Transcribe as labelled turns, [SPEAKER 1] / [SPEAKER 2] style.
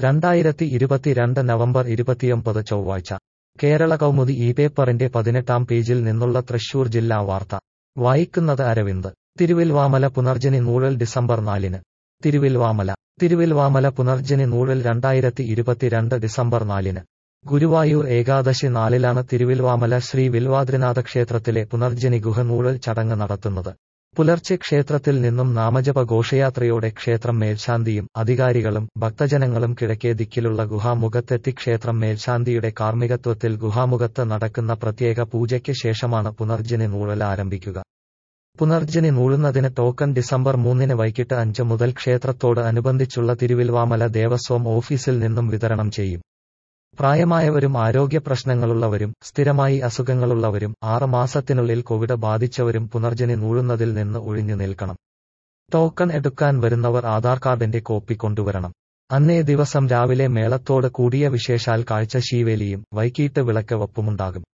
[SPEAKER 1] രണ്ടായിരത്തി ഇരുപത്തിരണ്ട് നവംബർ ഇരുപത്തിയൊമ്പത് ചൊവ്വാഴ്ച കേരള കൗമുദി ഈ പേപ്പറിന്റെ പതിനെട്ടാം പേജിൽ നിന്നുള്ള തൃശൂർ ജില്ലാ വാർത്ത വായിക്കുന്നത് അരവിന്ദ് തിരുവിൽവാമല പുനർജനി നൂഴൽ ഡിസംബർ നാലിന് തിരുവിൽവാമല തിരുവിൽവാമല പുനർജനി നൂഴൽ രണ്ടായിരത്തി ഇരുപത്തിരണ്ട് ഡിസംബർ നാലിന് ഗുരുവായൂർ ഏകാദശി നാലിലാണ് തിരുവിൽവാമല ശ്രീ വിൽവാദ്രിനാഥ ക്ഷേത്രത്തിലെ പുനർജനി ഗുഹ നൂഴൽ ചടങ്ങ് നടത്തുന്നത് പുലർച്ചെ ക്ഷേത്രത്തിൽ നിന്നും നാമജപ ഘോഷയാത്രയോടെ ക്ഷേത്രം മേൽശാന്തിയും അധികാരികളും ഭക്തജനങ്ങളും കിഴക്കേ ദിക്കിലുള്ള ഗുഹാമുഖത്തെത്തി ക്ഷേത്രം മേൽശാന്തിയുടെ കാർമ്മികത്വത്തിൽ ഗുഹാമുഖത്ത് നടക്കുന്ന പ്രത്യേക പൂജയ്ക്ക് ശേഷമാണ് പുനർജനി നൂഴൽ ആരംഭിക്കുക പുനർജനി നൂഴുന്നതിന് ടോക്കൺ ഡിസംബർ മൂന്നിന് വൈകിട്ട് അഞ്ച് മുതൽ ക്ഷേത്രത്തോട് അനുബന്ധിച്ചുള്ള തിരുവിൽവാമല ദേവസ്വം ഓഫീസിൽ നിന്നും വിതരണം ചെയ്യും പ്രായമായവരും ആരോഗ്യ പ്രശ്നങ്ങളുള്ളവരും സ്ഥിരമായി അസുഖങ്ങളുള്ളവരും ആറ് മാസത്തിനുള്ളിൽ കോവിഡ് ബാധിച്ചവരും പുനർജനി നൂഴുന്നതിൽ നിന്ന് ഒഴിഞ്ഞു നിൽക്കണം ടോക്കൺ എടുക്കാൻ വരുന്നവർ ആധാർ കാർഡിന്റെ കോപ്പി കൊണ്ടുവരണം അന്നേ ദിവസം രാവിലെ മേളത്തോട് കൂടിയ വിശേഷാൽ കാഴ്ച ശീവേലിയും വൈകീട്ട് വിളക്ക് വപ്പുമുണ്ടാകും